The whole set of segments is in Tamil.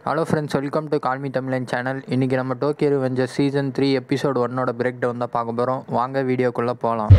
hello friends welcome to call me Tamizhan channel இன்றைக்கி நம்ம Tokyo Revenger season three episode ஒன்னோட பிரேக் டவுன் தான் பார்க்க போகிறோம் வாங்க வீடியோக்குள்ளே போகலாம்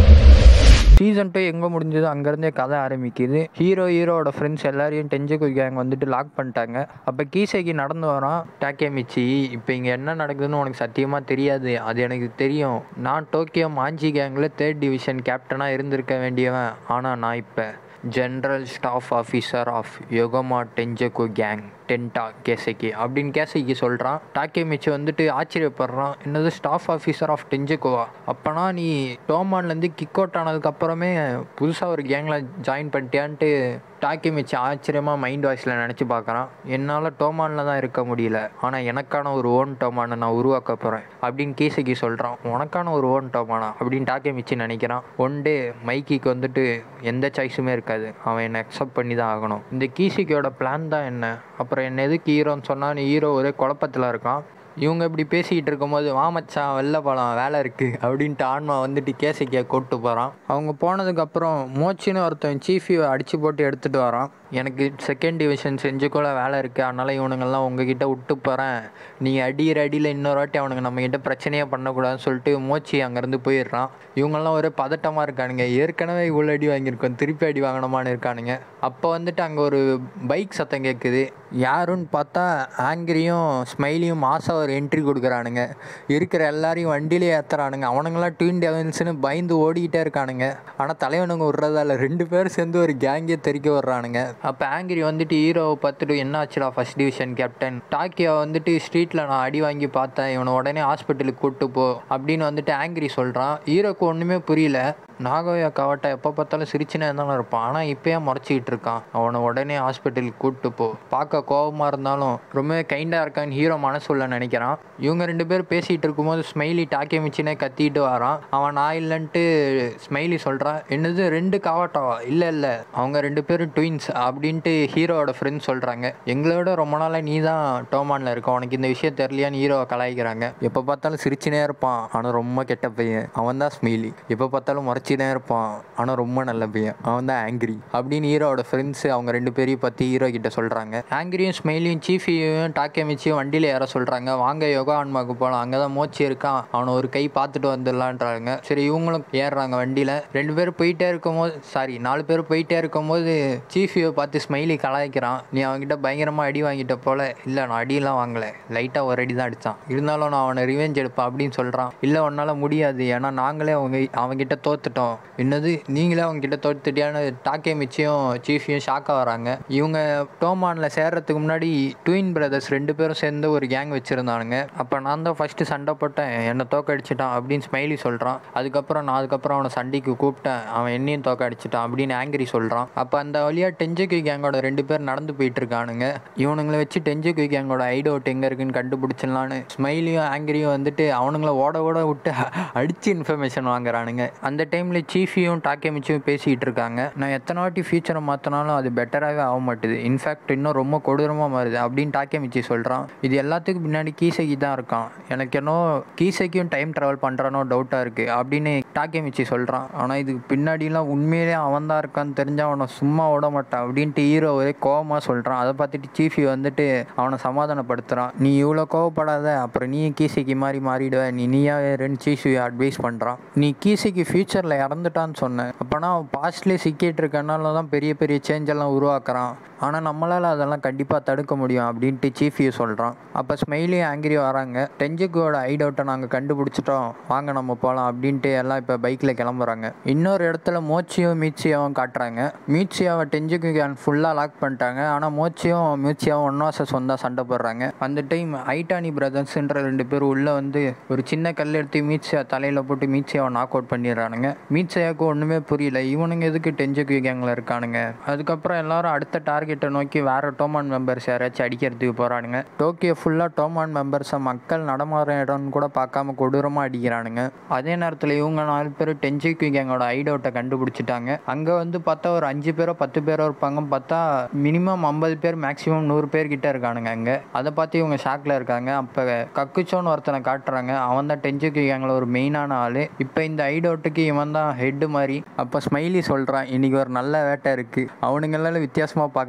சீசன் டூ எங்கே முடிஞ்சதோ அங்கேருந்தே கதை ஆரம்பிக்குது ஹீரோ ஹீரோவோட ஃப்ரெண்ட்ஸ் எல்லாரையும் டெஞ்சுக்கு கேங் வந்துட்டு லாக் பண்ணிட்டாங்க அப்போ கீசைக்கு நடந்து வரான் டாக்கேமிச்சி இப்போ இங்கே என்ன நடக்குதுன்னு உனக்கு சத்தியமாக தெரியாது அது எனக்கு தெரியும் நான் டோக்கியோ மாஞ்சி கேங்கில் தேர்ட் டிவிஷன் கேப்டனாக இருந்திருக்க வேண்டியவன் ஆனால் நான் இப்போ ஜென்ரல் ஸ்டாஃப் ஆஃபீஸர் ஆஃப் யோகமா டெஞ்சகு கேங் டென்டா கேசைக்கு அப்படின்னு கேசைக்கு சொல்கிறான் டாக்கேமிச்சு வந்துட்டு ஆச்சரியப்படுறான் என்னது ஸ்டாஃப் ஆஃபீஸர் ஆஃப் டெஞ்சகுவா அப்போனா நீ டோமான்லேருந்து கிக் அவுட் ஆனதுக்கப்புறமே புதுசாக ஒரு கேங்கில் ஜாயின் பண்ணிட்டியான்ட்டு டாக்கிமிச்சு ஆச்சரியமாக மைண்ட் வாய்ஸில் நினச்சி பார்க்குறான் என்னால் டோமானில் தான் இருக்க முடியல ஆனால் எனக்கான ஒரு ஓன் டோமானை நான் உருவாக்க போகிறேன் அப்படின்னு கீசைக்கு சொல்கிறான் உனக்கான ஒரு ஓன் டோமானா அப்படின்னு டாக்கிமிச்சு நினைக்கிறான் ஒன் டே மைக்கிக்கு வந்துட்டு எந்த சாய்ஸுமே இருக்காது அவன் என்னை அக்செப்ட் பண்ணி தான் ஆகணும் இந்த கீசிக்கோட பிளான் தான் என்ன அப்புறம் என்ன எதுக்கு ஹீரோன்னு சொன்னால் நீ ஹீரோ ஒரே குழப்பத்தில் இருக்கான் இவங்க இப்படி பேசிக்கிட்டு இருக்கும்போது வா மச்சான் வெளில போகலாம் வேலை இருக்குது அப்படின்ட்டு ஆன்மா வந்துட்டு கேசிக்கை கூப்பிட்டு போகிறான் அவங்க போனதுக்கப்புறம் மோச்சின்னு ஒருத்தன் சீஃபி அடித்து போட்டு எடுத்துகிட்டு வரான் எனக்கு செகண்ட் டிவிஷன் செஞ்சுக்கூட வேலை இருக்குது அதனால் இவனுங்கெல்லாம் உங்ககிட்ட விட்டு போகிறேன் நீங்கள் அடிக்கிற அடியில் இன்னொரு வாட்டி அவனுங்க நம்மக்கிட்ட பிரச்சனையே பண்ணக்கூடாதுன்னு சொல்லிட்டு மோச்சி அங்கேருந்து போயிடுறான் இவங்கெல்லாம் ஒரே பதட்டமாக இருக்கானுங்க ஏற்கனவே இவ்வளோ அடி வாங்கியிருக்கோம் திருப்பி அடி வாங்கணுமான்னு இருக்கானுங்க அப்போ வந்துட்டு அங்கே ஒரு பைக் சத்தம் கேட்குது யாருன்னு பார்த்தா ஆங்கிரியும் ஸ்மைலியும் மாதம் ஒரு என்ட்ரி கொடுக்குறானுங்க இருக்கிற எல்லாரையும் வண்டியிலே ஏற்றுறானுங்க அவனுங்களாம் ட்வீன் டெவன்ஸ்னு பயந்து ஓடிக்கிட்டே இருக்கானுங்க ஆனால் தலைவனுங்க விட்றதால ரெண்டு பேரும் சேர்ந்து ஒரு கேங்கே தெறிக்க விட்றானுங்க அப்போ ஆங்கிரி வந்துட்டு ஹீரோவை பார்த்துட்டு என்ன ஆச்சுடா ஃபஸ்ட் டிவிஷன் கேப்டன் டாக்கியோ வந்துட்டு ஸ்ட்ரீட்டில் நான் அடி வாங்கி பார்த்தேன் இவனை உடனே ஹாஸ்பிட்டலுக்கு கூப்பிட்டு போ அப்படின்னு வந்துட்டு ஆங்கிரி சொல்கிறான் ஹீரோக்கு ஒன்றுமே புரியல நாகோயா கவாட்டா எப்போ பார்த்தாலும் சிரிச்சுனே இருந்தாலும் இருப்பான் ஆனால் இப்போயே முறைச்சிக்கிட்டு இருக்கான் அவனை உடனே ஹாஸ்பிட்டலுக்கு கூப்பிட்டு போ பார்க்க கோபமாக இருந்தாலும் ரொம்ப கைண்டாக இருக்கான்னு ஹீரோ மனசுள்ள நினைக்கிறான் இவங்க ரெண்டு பேரும் பேசிகிட்டு இருக்கும்போது ஸ்மைலி டாக்கே மிச்சினே கத்திட்டு வரான் அவன் நான் இல்லைன்ட்டு ஸ்மைலி சொல்கிறான் என்னது ரெண்டு காவாட்டாவா இல்லை இல்லை அவங்க ரெண்டு பேரும் ட்வின்ஸ் அப்படின்ட்டு ஹீரோவோட ஃப்ரெண்ட்ஸ் சொல்கிறாங்க எங்களோட ரொம்ப நாளாக நீ தான் டோமானில் இருக்க உனக்கு இந்த விஷயம் தெரியலையான்னு ஹீரோவை கலாய்க்கிறாங்க எப்போ பார்த்தாலும் சிரிச்சுனே இருப்பான் ஆனால் ரொம்ப கெட்ட பையன் அவன் தான் ஸ்மைலி எப்போ பார்த்தாலும் முறைச்சி தான் இருப்பான் ஆனால் ரொம்ப நல்ல பையன் அவன் தான் ஆங்கிரி அப்படின்னு ஹீரோவோட ஃப்ரெண்ட்ஸ் அவங்க ரெண்டு பேரையும் பற்றி ஹீரோ கிட்ட சொல்கிறாங்க ஆங்கிரியும் ஸ்மைலியும் சீஃபியும் டாக்கேமிச்சியும் வண்டியில் ஏற சொல்கிறாங்க வாங்க யோகா ஆன்மாக்கு போகலாம் அங்கே தான் மோச்சி இருக்கான் அவனை ஒரு கை பார்த்துட்டு வந்துடலான்றாங்க சரி இவங்களும் ஏறுறாங்க வண்டியில் ரெண்டு பேரும் போயிட்டே இருக்கும்போது சாரி நாலு பேர் போயிட்டே இருக்கும்போது சீஃபியை பார்த்து ஸ்மைலி கலாய்க்கிறான் நீ அவன்கிட்ட பயங்கரமாக அடி வாங்கிட்ட போல இல்லை நான் அடியெல்லாம் வாங்கலை லைட்டாக ஒரு அடி தான் அடித்தான் இருந்தாலும் நான் அவனை ரிவெஞ்ச் எடுப்பேன் அப்படின்னு சொல்கிறான் இல்லை உன்னால் முடியாது ஏன்னா நாங்களே அவங்க அவங்ககிட்ட தோத்துட்டோம் என்னது நீங்களே அவங்ககிட்ட தோத்துட்டியான்னு டாக்கே மிச்சியும் சீஃபியும் ஷாக்காக வராங்க இவங்க டோமானில் சேர்றதுக்கு முன்னாடி ட்வின் பிரதர்ஸ் ரெண்டு பேரும் சேர்ந்து ஒரு கேங் வச்சுருந்தானுங்க அப்போ நான் தான் ஃபஸ்ட்டு சண்டை போட்டேன் என்னை தோக்கடிச்சிட்டான் அப்படின்னு ஸ்மைலி சொல்கிறான் அதுக்கப்புறம் நான் அதுக்கப்புறம் அவனை சண்டைக்கு கூப்பிட்டேன் அவன் என்னையும் தோக்கடிச்சிட்டான் அப்படின்னு ஆங்கிரி சொல்கிறான் அப்போ அந்த வழியாக டெஞ்சக்கு கேங்கோட ரெண்டு பேர் நடந்து போயிட்டு இருக்கானுங்க இவனுங்களை வச்சு டெஞ்சக்கு கேங்கோட ஐட் அவுட் எங்கே இருக்குன்னு கண்டுபிடிச்சிடலான்னு ஸ்மைலியும் ஆங்கிரியும் வந்துட்டு அவனுங்கள ஓட ஓட விட்டு அடித்து இன்ஃபர்மேஷன் வாங்குறானுங்க அந்த டைமில் சீஃபியும் டாக்கேமிச்சும் பேசிக்கிட்டு இருக்காங்க நான் எத்தனை வாட்டி ஃபியூச்சரை மாற்றினாலும் அது பெட்டராகவே ஆக மாட்டுது இன்ஃபேக்ட் இன்னும் ரொம்ப கொடூரமாக மாறுது அப்படின்னு டாக்கேமிச்சி சொல்கிறான் இது எல்லாத்துக்கும் பின்னாடி கீசைக்கு தான் இருக்கான் எனக்கு என்னோ கீசைக்கும் டைம் ட்ராவல் பண்ணுறானோ டவுட்டாக இருக்குது அப்படின்னு டாக்கேமிச்சி சொல்கிறான் ஆனால் இதுக்கு பின்னாடிலாம் உண்மையிலே அவன் தான் இருக்கான்னு தெரிஞ்சால் அவனை சும்மா விட மாட்டான் அப்படின்ட்டு ஹீரோ ஒரே கோவமாக சொல்கிறான் அதை பார்த்துட்டு சீஃபி வந்துட்டு அவனை சமாதானப்படுத்துகிறான் நீ இவ்வளோ கோவப்படாத அப்புறம் நீ கீசைக்கு மாதிரி மாறிடுவ நீ நீயா ரெண்டு சீஃபி அட்வைஸ் பண்ணுறான் நீ கீசைக்கு ஃபியூச்சரில் இறந்துட்டான்னு சொன்னேன் அப்போனா அவன் பாஸ்ட்லேயே சிக்கிட்டு இருக்கனால தான் பெரிய பெரிய சேஞ்ச் எல்லாம் உருவாக்குறான் ஆனால் நம்மளால் அதெல்லாம் கண்டிப்பாக தடுக்க முடியும் அப்படின்ட்டு சீஃபியை சொல்கிறான் அப்போ ஸ்மைலி ஆங்கிரி வராங்க டெஞ்சுக்கோட ஐட் அவுட்டை நாங்கள் கண்டுபிடிச்சிட்டோம் வாங்க நம்ம போகலாம் அப்படின்ட்டு எல்லாம் இப்போ பைக்கில் கிளம்புறாங்க இன்னொரு இடத்துல மோச்சியும் மீச்சியாவும் காட்டுறாங்க மீச்சியாவை டெஞ்சுக்கு கேன் ஃபுல்லாக லாக் பண்ணிட்டாங்க ஆனால் மோச்சியும் மீச்சியாவும் ஒன்னாச சொந்தா சண்டை போடுறாங்க அந்த டைம் ஐட்டானி பிரதர்ஸ்ன்ற ரெண்டு பேர் உள்ளே வந்து ஒரு சின்ன கல் எடுத்து மீச்சியா தலையில் போட்டு மீச்சியாவை நாக் அவுட் பண்ணிடுறானுங்க மீச்சியாவுக்கு ஒன்றுமே புரியல இவனுங்க எதுக்கு டெஞ்சுக்கு கேங்கில் இருக்கானுங்க அதுக்கப்புறம் எல்லாரும் அடுத்த டார்கெட்டை நோக்கி வேற டோமான் மெம்பர்ஸ் யாராச்சும் அடிக்கிறதுக்கு போகிறானுங்க டோக்கியோ ஃபுல்லாக டோமான் மெம்பர்ஸை மக்கள் நடமாற இடம்னு கூட பார்க்காம கொடூரமாக அடிக்கிறானுங்க அதே நேரத்தில் இவங்க நாலு பேர் டெஞ்சிக்கு கேங்கோட ஐட் அவுட்டை கண்டுபிடிச்சிட்டாங்க அங்கே வந்து பார்த்தா ஒரு அஞ்சு பேரோ பத்து பேரோ இருப்பாங்க பார்த்தா மினிமம் ஐம்பது பேர் மேக்ஸிமம் நூறு பேர் கிட்ட இருக்கானுங்க அங்கே அதை பார்த்து இவங்க ஷாக்கில் இருக்காங்க அப்போ கக்குச்சோன்னு ஒருத்தனை காட்டுறாங்க அவன் தான் டெஞ்சுக்கு கேங்கில் ஒரு மெயினான ஆள் இப்போ இந்த ஐட் அவுட்டுக்கு இவன் தான் ஹெட்டு மாதிரி அப்போ ஸ்மைலி சொல்கிறான் இன்னைக்கு ஒரு நல்ல வேட்டை இருக்குது அவனுங்களால வித்தியாசமாக பார்க்குற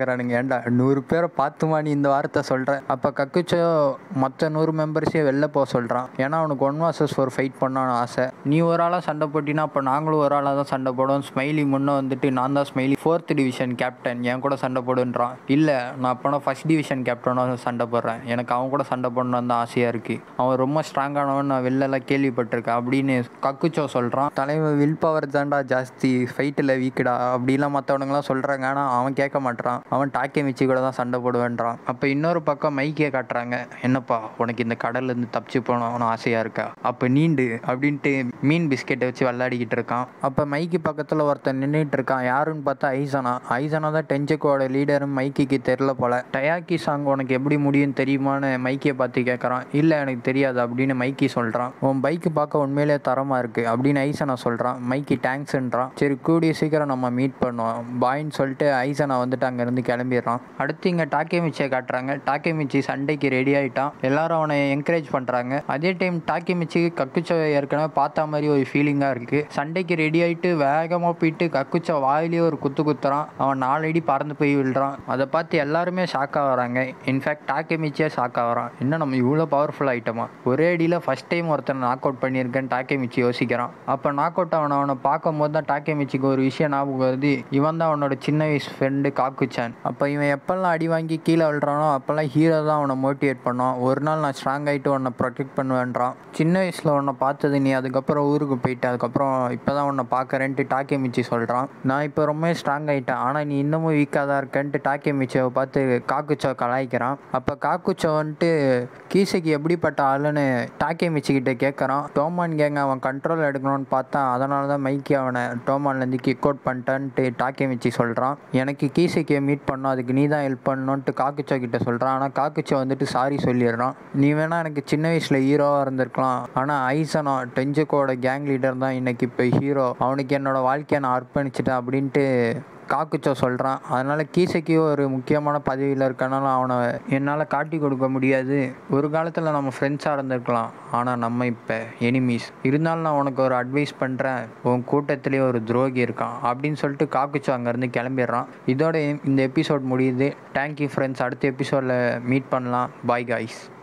கேட்குறானுங்க ஏன்டா நூறு பேரை பார்த்துமா நீ இந்த வார்த்தை சொல்கிற அப்போ கக்குச்சோ மொத்த நூறு மெம்பர்ஸையும் வெளில போக சொல்கிறான் ஏன்னா அவனுக்கு ஒன் வாசஸ் ஃபோர் ஃபைட் பண்ணான்னு ஆசை நீ ஒரு ஆளாக சண்டை போட்டினா அப்போ நாங்களும் ஒரு ஆளாக தான் சண்டை போடுவோம் ஸ்மைலி முன்னே வந்துட்டு நான் தான் ஸ்மைலி ஃபோர்த் டிவிஷன் கேப்டன் என் கூட சண்டை போடுன்றான் இல்லை நான் அப்போனா ஃபஸ்ட் டிவிஷன் கேப்டனாக சண்டை போடுறேன் எனக்கு அவன் கூட சண்டை போடணும்னு தான் ஆசையாக இருக்குது அவன் ரொம்ப ஸ்ட்ராங்கானவன் நான் வெளிலலாம் கேள்விப்பட்டிருக்கேன் அப்படின்னு கக்குச்சோ சொல்கிறான் தலைவன் வில் பவர் தான்டா ஜாஸ்தி ஃபைட்டில் வீக்குடா அப்படிலாம் மற்றவனுங்களாம் சொல்கிறாங்க ஆனால் அவன் கேட்க மாட்டான் அவன் டாக்கே மிச்சி கூட தான் சண்டை போடுவேன்றான் அப்போ இன்னொரு பக்கம் மைக்கே காட்டுறாங்க என்னப்பா உனக்கு இந்த கடல்லேருந்து தப்பிச்சு போகணும்னு ஆசையாக இருக்கா அப்போ நீண்டு அப்படின்ட்டு மீன் பிஸ்கெட்டை வச்சு விளையாடிக்கிட்டு இருக்கான் அப்போ மைக்கு பக்கத்தில் ஒருத்தன் நின்றுட்டு இருக்கான் யாருன்னு பார்த்தா ஐசனா ஐசனா தான் டென்ஜுக்கோட லீடரும் மைக்கிக்கு தெரில போல டயாக்கி சாங் உனக்கு எப்படி முடியும்னு தெரியுமான்னு மைக்கியை பார்த்து கேட்குறான் இல்லை எனக்கு தெரியாது அப்படின்னு மைக்கி சொல்கிறான் உன் பைக்கு பார்க்க உண்மையிலே தரமாக இருக்குது அப்படின்னு ஐசனா சொல்கிறான் மைக்கி தேங்க்ஸ்ன்றான் சரி கூடிய சீக்கிரம் நம்ம மீட் பண்ணுவோம் பாயின்னு சொல்லிட்டு ஐசனா வந்துட்டு அங்கேருந்து கிளம்பிடுறான் அடுத்து இங்கே டாக்கே மிச்சியை காட்டுறாங்க டாக்கே மிச்சி சண்டைக்கு ரெடி ஆகிட்டான் எல்லாரும் அவனை என்கரேஜ் பண்ணுறாங்க அதே டைம் டாக்கி மிச்சி கக்குச்சோ ஏற்கனவே பார்த்த மாதிரி ஒரு ஃபீலிங்காக இருக்குது சண்டைக்கு ரெடி ஆகிட்டு வேகமாக போயிட்டு கக்குச்சோ வாயிலேயே ஒரு குத்து குத்துறான் அவன் நாலடி பறந்து போய் விழுறான் அதை பார்த்து எல்லாருமே ஷாக் ஆகுறாங்க இன்ஃபேக்ட் டாக்கி மிச்சியே ஷாக் ஆகுறான் என்ன நம்ம இவ்வளோ பவர்ஃபுல் ஆகிட்டோமா ஒரே அடியில் ஃபஸ்ட் டைம் ஒருத்தனை நாக் அவுட் பண்ணியிருக்கேன்னு டாக்கே மிச்சி யோசிக்கிறான் அப்போ நாக் அவுட் அவனை அவனை பார்க்கும்போது தான் டாக்கே மிச்சிக்கு ஒரு விஷயம் ஞாபகம் வருது இவன் தான் அவனோட சின்ன வயசு ஃப்ரெண்டு காக்குச்சான் அப்போ இவன் எப்பெல்லாம் அடி வாங்கி கீழே விழுறானோ அப்போல்லாம் ஹீரோ தான் அவனை மோட்டிவேட் பண்ணுவான் ஒரு நாள் நான் ஸ்ட்ராங் ஆகிட்டு உன்னை ப்ரொடெக்ட் பண்ணுவேன்றான் சின்ன வயசில் உன்னை பார்த்தது நீ அதுக்கப்புறம் ஊருக்கு போயிட்டு அதுக்கப்புறம் இப்போ தான் உன்னை பார்க்குறேன்ட்டு டாக்கே மிச்சி சொல்கிறான் நான் இப்போ ரொம்ப ஸ்ட்ராங் ஆகிட்டேன் ஆனால் நீ இன்னமும் வீக்காக தான் இருக்கேன்ட்டு டாக்கே மிச்சியை பார்த்து காக்குச்சோ கலாய்க்கிறான் அப்போ காக்குச்சோ வந்துட்டு கீசைக்கு எப்படிப்பட்ட ஆளுன்னு டாக்கே மிச்சி கிட்ட கேட்குறான் டோமான் கேங்க அவன் கண்ட்ரோல் எடுக்கணும்னு பார்த்தா அதனால தான் மைக்கி அவனை டோமான்லேருந்து கிக் அவுட் பண்ணிட்டான்ட்டு டாக்கே மிச்சி சொல்கிறான் எனக்கு கீசைக்கு மீட் பண்ணோம் அதுக்கு நீ தான் ஹெல்ப் பண்ணணுன்ட்டு காக்குச்சோ கிட்ட சொல்கிறான் ஆனால் காக்குச்சோ வந்துட்டு சாரி சொல்லிடுறான் நீ வேணா எனக்கு சின்ன வயசில் ஹீரோவாக இருந்திருக்கலாம் ஆனால் ஐசனோ டெஞ்சுக்கோட கேங் லீடர் தான் இன்னைக்கு இப்போ ஹீரோ அவனுக்கு என்னோட வாழ்க்கையை நான் அர்ப்பணிச்சிட்டேன் அப்படின்ட்டு காக்குச்சோ சொல்கிறான் அதனால் கீசைக்கு ஒரு முக்கியமான பதவியில் இருக்கனால அவனை என்னால் காட்டி கொடுக்க முடியாது ஒரு காலத்தில் நம்ம ஃப்ரெண்ட்ஸாக இருந்திருக்கலாம் ஆனால் நம்ம இப்போ எனிமீஸ் இருந்தாலும் நான் உனக்கு ஒரு அட்வைஸ் பண்ணுறேன் உன் கூட்டத்திலே ஒரு துரோகி இருக்கான் அப்படின்னு சொல்லிட்டு காக்குச்சோ அங்கேருந்து கிளம்பிடுறான் இதோட இந்த எபிசோட் முடியுது தேங்க்யூ ஃப்ரெண்ட்ஸ் அடுத்த எபிசோடில் மீட் பண்ணலாம் பாய் காய்ஸ்